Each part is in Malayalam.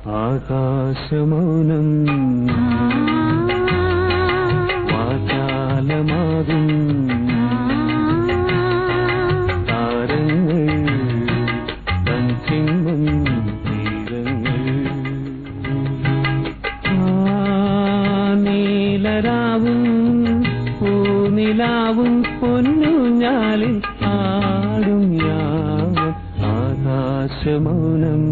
ആകാശമൗനം വാചാലമാകും താരങ്ങൾ തഞ്ചിങ്ങും തീരങ്ങൾ ആ നീലരാവും പൂനിലാവും പൊന്നുഞ്ഞാലിൽ ആടും യാവം ആകാശമൗനം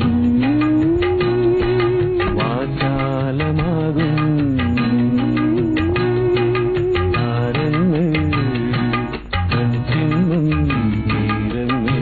വാചാലമാകും താരങ്ങൾ കഞ്ചിങ്ങും തീരങ്ങൾ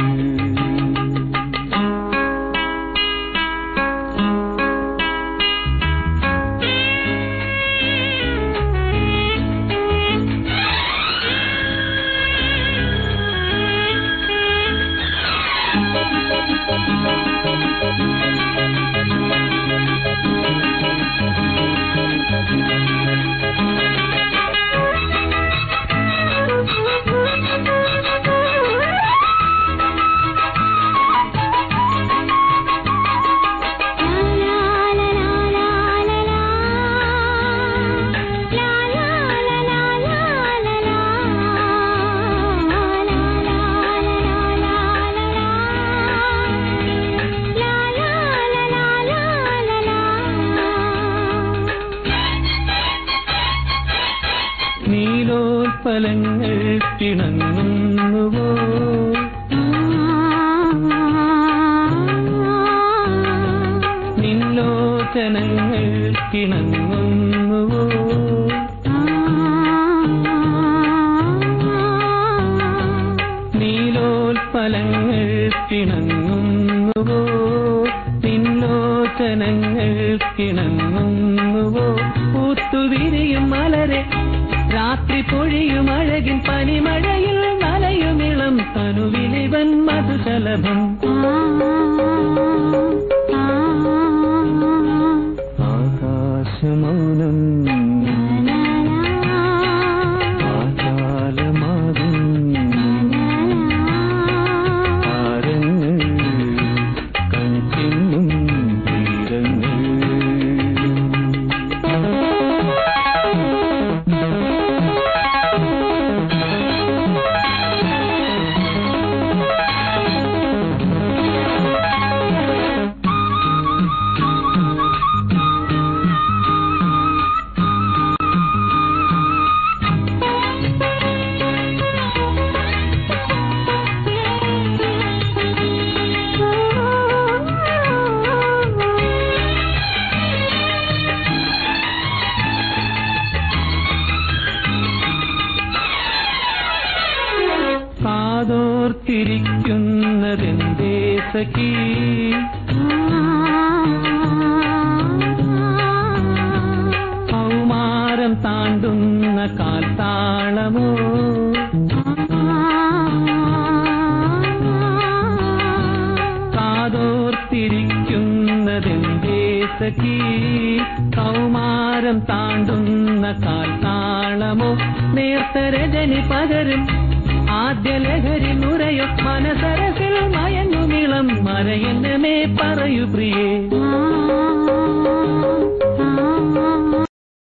നീലോൽപ്പലങ്ങൾ തിണങ്ങുന്നുവോ നിന്നോചനങ്ങൾ കിണങ്ങുന്നുവോ നീലോൽപ്പലങ്ങൾ കിണങ്ങുന്നുവോ നിന്നോചനങ്ങൾ കിണങ്ങുന്നുവോ പൂത്തുവിരിയും മലരെ രാത്രി പൊഴിയും അഴകിൻ പനിമഴയിൽ നനയുമിളം തനുവിലിവൻ മധുശലഭം ആകാശമൗനം ആകാലമാകും താരങ്ങൾ കൺചിന്നും തീരങ്ങൾ കാതോർത്തിരിക്കുന്നതെന്തേ സഖി കൗമാരം താണ്ടുന്ന കാൽത്താളമോ കാതോർത്തിരിക്കുന്നതെന്തേ സഖി കൗമാരം താണ്ടുന്ന കാൽത്താളമോ നേർത്ത രജനി പകരും ആദ്യ ലഹരി നുരയോ മനസരസിൽ മയങ്ങുമിളം മറയെന്നമേ പറയൂ പ്രിയേ